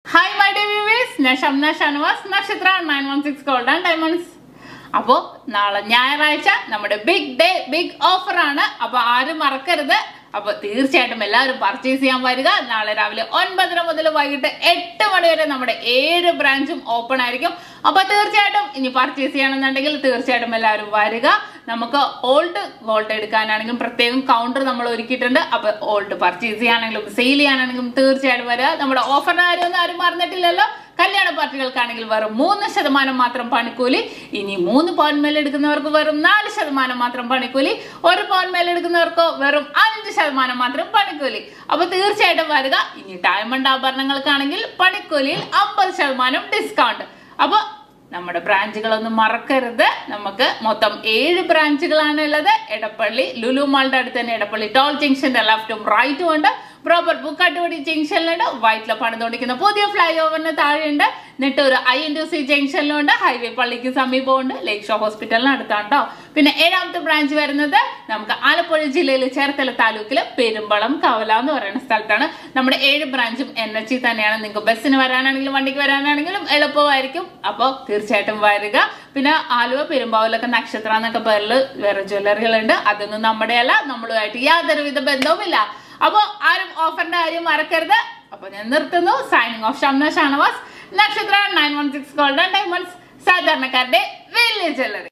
hi my day viewers ഞാൻ Shamna Shanavas Nakshatra nine one six gold and diamonds അപ്പോൾ നാളെ ഞായറാഴ്ച നമ്മുടെ ബിഗ് ഡേ ബിഗ് ഓഫർ ആണ് അപ്പോൾ ആരും മറക്കരുത് അപ്പോൾ തീർച്ചയായിട്ടും എല്ലാവരും പർച്ചേസ് ചെയ്യാൻ വരിക നാളെ രാവിലെ ഒൻപതര മുതൽ വൈകിട്ട് എട്ട് മണി വരെ നമ്മുടെ ഏഴ് ബ്രാഞ്ചും ഓപ്പൺ ആയിരിക്കും അപ്പോൾ തീർച്ചയായിട്ടും ഇനി പർച്ചേസ് ചെയ്യണമെന്നുണ്ടെങ്കിൽ തീർച്ചയായിട്ടും എല്ലാവരും വരിക നമുക്ക് ഓൾഡ് ഗോൾഡ് എടുക്കാനാണെങ്കിലും പ്രത്യേകം കൗണ്ടർ നമ്മൾ ഒരുക്കിയിട്ടുണ്ട് അപ്പോൾ ഓൾഡ് പർച്ചേസ് ചെയ്യാനാണെങ്കിലും സെയിൽ ചെയ്യാനാണെങ്കിലും തീർച്ചയായിട്ടും വരിക നമ്മുടെ ഓഫറിന്റെ കാര്യമൊന്നും ആരും മറന്നിട്ടില്ലല്ലോ കല്യാണ പാർട്ടികൾക്കാണെങ്കിൽ വെറും മൂന്ന് ശതമാനം മാത്രം പണിക്കൂലി ഇനി മൂന്ന് പവൻ മേൽ എടുക്കുന്നവർക്ക് വെറും നാല് ശതമാനം മാത്രം പണിക്കൂലി ഒരു പവൻ മേൽ എടുക്കുന്നവർക്ക് വെറും അഞ്ച് ശതമാനം മാത്രം പണിക്കൂലി അപ്പൊ തീർച്ചയായിട്ടും വരിക ഇനി ഡയമണ്ട് ആഭരണങ്ങൾക്കാണെങ്കിൽ പണിക്കൂലിയിൽ അമ്പത് ശതമാനം ഡിസ്കൗണ്ട് അപ്പൊ നമ്മുടെ ബ്രാഞ്ചുകളൊന്നും മറക്കരുത് നമുക്ക് മൊത്തം ഏഴ് ബ്രാഞ്ചുകളാണ് ഉള്ളത് എടപ്പള്ളി ലുലു മാളിന്റെ അടുത്ത് തന്നെ എടപ്പള്ളി ടോൾ ജംഗ്ഷന്റെ ലെഫ്റ്റും റൈറ്റും ഉണ്ട് പ്രോപ്പർ ബുക്കാട്ടുപടി ജംഗ്ഷനിലുണ്ട് വൈറ്റിലെ പണിതുകൊണ്ടിരിക്കുന്ന പുതിയ ഫ്ലൈ ഓവറിന് താഴെയുണ്ട് Nettoor I N T U C ജംഗ്ഷനിലുണ്ട് ഹൈവേ പള്ളിക്ക് സമീപമുണ്ട് ലേക്ക് ഷോ ഹോസ്പിറ്റലിന് അടുത്താണ് കേട്ടോ പിന്നെ ഏഴാമത്തെ ബ്രാഞ്ച് വരുന്നത് നമുക്ക് ആലപ്പുഴ ജില്ലയിൽ ചേർത്തല താലൂക്കിലെ പെരുമ്പളം കവല എന്ന് പറയുന്ന സ്ഥലത്താണ് നമ്മുടെ ഏഴ് ബ്രാഞ്ചും എൻ എച്ച് തന്നെയാണ് നിങ്ങൾക്ക് ബസ്സിന് വരാനാണെങ്കിലും വണ്ടിക്ക് വരാനാണെങ്കിലും എളുപ്പമായിരിക്കും അപ്പോൾ തീർച്ചയായിട്ടും വരിക പിന്നെ ആലുവ പെരുമ്പാവൂലൊക്കെ നക്ഷത്ര എന്നൊക്കെ പേരിൽ വേറെ ജ്വല്ലറികളുണ്ട് അതൊന്നും നമ്മുടെ അല്ല നമ്മളുമായിട്ട് യാതൊരുവിധ ബന്ധവുമില്ല അപ്പോൾ ആരും ഓഫറിന്റെ കാര്യം മറക്കരുത് അപ്പൊ ഞാൻ നിർത്തുന്നു signing off Shamna Shanavas Nakshatra nine one six golden diamonds സാധാരണക്കാരുടെ വലിയ ജ്വല്ലറി